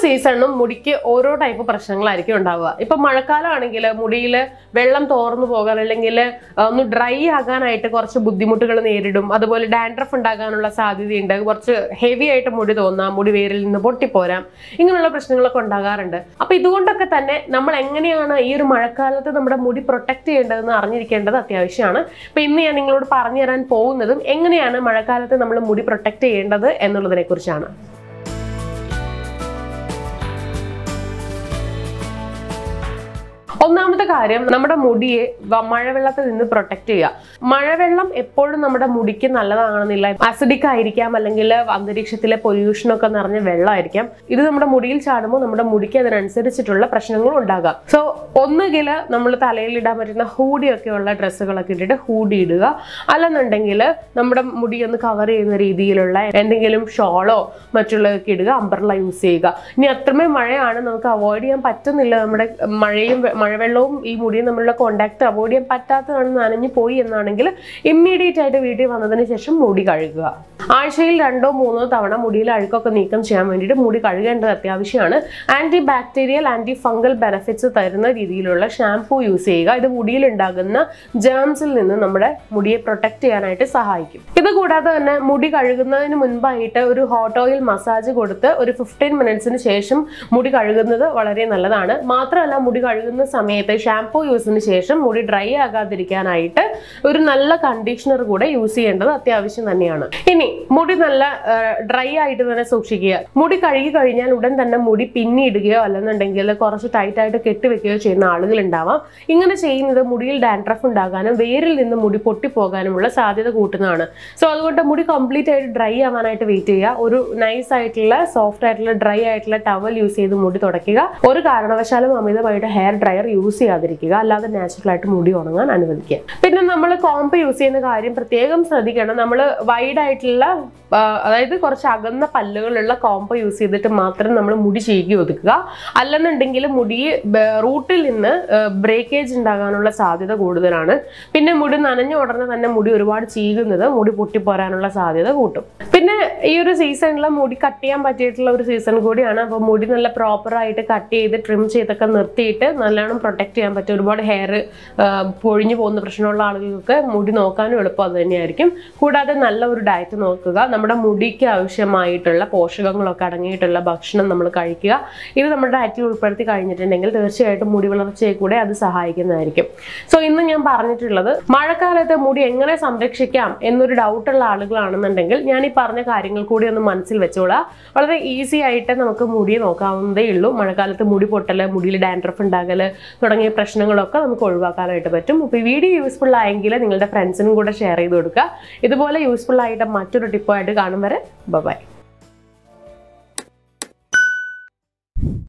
സീസണിലും മുടിക്ക് ഓരോ ടൈപ്പ് പ്രശ്നങ്ങളായിരിക്കും ഉണ്ടാവുക ഇപ്പൊ മഴക്കാലമാണെങ്കിൽ മുടിയിൽ വെള്ളം തോർന്നു പോകാൻ അല്ലെങ്കിൽ ഒന്ന് ഡ്രൈ ആകാനായിട്ട് കുറച്ച് ബുദ്ധിമുട്ടുകൾ നേരിടും അതുപോലെ ഡാൻഡ്രഫ് ഉണ്ടാകാനുള്ള സാധ്യതയുണ്ട് കുറച്ച് ഹെവി ആയിട്ട് മുടി തോന്നാം മുടി വേരിൽ നിന്ന് പൊട്ടിപ്പോരാം ഇങ്ങനെയുള്ള പ്രശ്നങ്ങളൊക്കെ ഉണ്ടാകാറുണ്ട് അപ്പൊ ഇതുകൊണ്ടൊക്കെ തന്നെ നമ്മൾ എങ്ങനെയാണ് ഈ ഒരു മഴക്കാലത്ത് നമ്മുടെ മുടി പ്രൊട്ടക്ട് ചെയ്യേണ്ടതെന്ന് അറിഞ്ഞിരിക്കേണ്ടത് അത്യാവശ്യമാണ് അപ്പൊ ഇന്ന് ഞാൻ നിങ്ങളോട് പറഞ്ഞു തരാൻ പോകുന്നതും എങ്ങനെയാണ് മഴക്കാലത്ത് നമ്മൾ മുടി പ്രൊട്ടക്ട് ചെയ്യേണ്ടത് എന്നുള്ളതിനെ കുറിച്ചാണ് ഒന്നാമത്തെ കാര്യം നമ്മുടെ മുടിയെ വ- മഴവെള്ളത്തിൽ നിന്ന് പ്രൊട്ടക്ട് ചെയ്യുക മഴവെള്ളം എപ്പോഴും നമ്മുടെ മുടിക്ക് നല്ലതാണെന്നില്ല അസിഡിക് ആയിരിക്കാം അല്ലെങ്കിൽ അന്തരീക്ഷത്തിലെ പൊല്യൂഷൻ ഒക്കെ നിറഞ്ഞ വെള്ളമായിരിക്കാം ഇത് നമ്മുടെ മുടിയിൽ ചാടുമ്പോൾ നമ്മുടെ മുടിക്ക് അതിനനുസരിച്ചിട്ടുള്ള പ്രശ്നങ്ങളും ഉണ്ടാകാം സോ ഒന്നുകിൽ നമ്മൾ തലയിൽ ഇടാൻ പറ്റുന്ന ഹൂഡി ഒക്കെ ഉള്ള ഡ്രസ്സുകളൊക്കെ ഇട്ടിട്ട് ഹൂഡി ഇടുക അല്ലെന്നുണ്ടെങ്കിൽ നമ്മുടെ മുടി ഒന്ന് കവർ ചെയ്യുന്ന രീതിയിലുള്ള എന്തെങ്കിലും ഷോളോ മറ്റുള്ളതൊക്കെ ഇടുക അംബ്രല്ല യൂസ് ചെയ്യുക ഇനി അത്രമേ മഴയാണ് നമുക്ക് അവോയ്ഡ് ചെയ്യാൻ പറ്റുന്നില്ല നമ്മുടെ മഴയും വെ- മഴവെള്ളവും ഈ മുടിയും തമ്മിലുള്ള കോണ്ടാക്ട് അവോയ്ഡ് ചെയ്യാൻ പറ്റാത്തതാണ് നനഞ്ഞു പോയി എന്നാണെങ്കിൽ ഇമ്മീഡിയറ്റ് ആയിട്ട് വീട്ടിൽ വന്നതിന് ശേഷം മുടി കഴുകുക ആഴ്ചയിൽ രണ്ടോ മൂന്നോ തവണ മുടിയിൽ അഴുക്കൊക്കെ നീക്കം ചെയ്യാൻ വേണ്ടിയിട്ട് മുടി കഴുകേണ്ടത് അത്യാവശ്യമാണ് anti bacterial anti fungal benefits തരുന്ന രീതിയിലുള്ള ഷാംപൂ യൂസ് ചെയ്യുക ഇത് മുടിയിൽ ഉണ്ടാകുന്ന ജേംസിൽ നിന്ന് നമ്മുടെ മുടിയെ പ്രൊട്ടക്ട് ചെയ്യാനായിട്ട് സഹായിക്കും ഇത് കൂടാതെ തന്നെ മുടി കഴുകുന്നതിന് മുൻപായിട്ട് ഒരു ഹോട്ട് ഓയിൽ മസാജ് കൊടുത്ത് ഒരു ഫിഫ്റ്റീൻ മിനിറ്റ്സിന് ശേഷം മുടി കഴുകുന്നത് വളരെ നല്ലതാണ് മാത്രമല്ല മുടി കഴുകുന്ന സമയത്ത് ഷാംപൂ യൂസിന് ശേഷം മുടി ഡ്രൈ ആകാതിരിക്കാനായിട്ട് ഒരു നല്ല കണ്ടീഷണർ കൂടെ യൂസ് ചെയ്യേണ്ടത് അത്യാവശ്യം തന്നെയാണ് ഇനി മുടി നല്ല ഡ്രൈ ആയിട്ട് തന്നെ സൂക്ഷിക്കുക മുടി കഴുകി കഴിഞ്ഞാൽ ഉടൻ തന്നെ മുടി പിന്നിടുകയോ അല്ലെന്നുണ്ടെങ്കിൽ കുറച്ച് ടൈറ്റ് ആയിട്ട് കെട്ടിവെക്കുകയോ ചെയ്യുന്ന ആളുകൾ ഉണ്ടാവാം ഇങ്ങനെ ചെയ്യുന്നത് മുടിയിൽ ഡാൻഡ്രഫ് ഉണ്ടാകാനും വേരിൽ നിന്ന് മുടി പൊട്ടിപ്പോകാനുമുള്ള സാധ്യത കൂട്ടുന്നതാണ് സോ അതുകൊണ്ട് മുടി കംപ്ലീറ്റ് ആയിട്ട് ഡ്രൈ ആവാനായിട്ട് വെയിറ്റ് ചെയ്യുക ഒരു നൈസ് ആയിട്ടുള്ള സോഫ്റ്റ് ആയിട്ടുള്ള ഡ്രൈ ആയിട്ടുള്ള ടവൽ യൂസ് ചെയ്ത് മുടി തുടയ്ക്കുക ഒരു കാരണവശാലും അമിതമായിട്ട് ഹെയർ ഡ്രയർ യൂസ് ചെയ്യാതിരിക്കുക അല്ലാതെ നാച്ചുറൽ ആയിട്ട് മുടി ഉണങ്ങാൻ അനുവദിക്കുക പിന്നെ നമ്മൾ കോമ്പ് യൂസ് ചെയ്യുന്ന കാര്യം പ്രത്യേകം ശ്രദ്ധിക്കണം നമ്മൾ വൈഡ് ആയിട്ടുള്ള ആ, അതായത് കുറച്ച് അകന്ന പല്ലുകളുള്ള കോമ്പ് യൂസ് ചെയ്തിട്ട് മാത്രം നമ്മൾ മുടി ചീകി ഒതുക്കുക അല്ലെന്നുണ്ടെങ്കിൽ മുടി റൂട്ടിൽ നിന്ന് ബ്രേക്കേജ് ഉണ്ടാകാനുള്ള സാധ്യത കൂടുതലാണ് പിന്നെ മുടി നനഞ്ഞ ഉടനെ തന്നെ മുടി ഒരുപാട് ചീകുന്നത് മുടി പൊട്ടിപ്പോരാനുള്ള സാധ്യത കൂട്ടും പിന്നെ ഈ ഒരു സീസണിൽ മുടി കട്ട് ചെയ്യാൻ പറ്റിയിട്ടുള്ള ഒരു സീസൺ കൂടിയാണ് അപ്പോൾ മുടി നല്ല പ്രോപ്പർ ആയിട്ട് കട്ട് ചെയ്ത് ട്രിം ചെയ്തൊക്കെ നിർത്തിയിട്ട് നല്ലോണം പ്രൊട്ടക്ട് ചെയ്യാൻ പറ്റും ഒരുപാട് ഹെയർ പൊഴിഞ്ഞു പോകുന്ന പ്രശ്നമുള്ള ആളുകൾക്ക് മുടി നോക്കാനും എളുപ്പം അത് തന്നെയായിരിക്കും കൂടാതെ നല്ല ഒരു ഡയറ്റ് നോക്കുക നമ്മുടെ മുടിക്ക് ആവശ്യമായിട്ടുള്ള പോഷകങ്ങളൊക്കെ അടങ്ങിയിട്ടുള്ള ഭക്ഷണം നമ്മൾ കഴിക്കുക ഇത് നമ്മുടെ ഡയറ്റിൽ ഉൾപ്പെടുത്തി കഴിഞ്ഞിട്ടുണ്ടെങ്കിൽ തീർച്ചയായിട്ടും മുടി വളർച്ചയെ കൂടെ അത് സഹായിക്കുന്നതായിരിക്കും സോ ഇന്ന് ഞാൻ പറഞ്ഞിട്ടുള്ളത് മഴക്കാലത്ത് മുടി എങ്ങനെ സംരക്ഷിക്കാം എന്നൊരു ഡൗട്ടുള്ള ആളുകളാണെന്നുണ്ടെങ്കിൽ ഞാൻ ഈ പറഞ്ഞ കാര്യങ്ങൾ കൂടി ഒന്ന് മനസ്സിൽ വെച്ചോളാം വളരെ ഈസി ആയിട്ട് നമുക്ക് മുടിയെ നോക്കാവുന്നതേ ഉള്ളൂ മഴക്കാലത്ത് മുടി പൊട്ടല് മുടിയിൽ ഡാൻഡ്രഫ് ഉണ്ടാകല് തുടങ്ങിയ പ്രശ്നങ്ങളൊക്കെ നമുക്ക് ഒഴിവാക്കാനായിട്ട് പറ്റും അപ്പോൾ ഈ വീഡിയോ യൂസ്ഫുൾ ആയെങ്കിൽ നിങ്ങളുടെ ഫ്രണ്ട്സിനും കൂടെ ഷെയർ ചെയ്ത് കൊടുക്കുക ഇതുപോലെ യൂസ്ഫുൾ ആയിട്ട് മറ്റൊരു ടിപ്പായിട്ട് കാണും വരെ ബൈ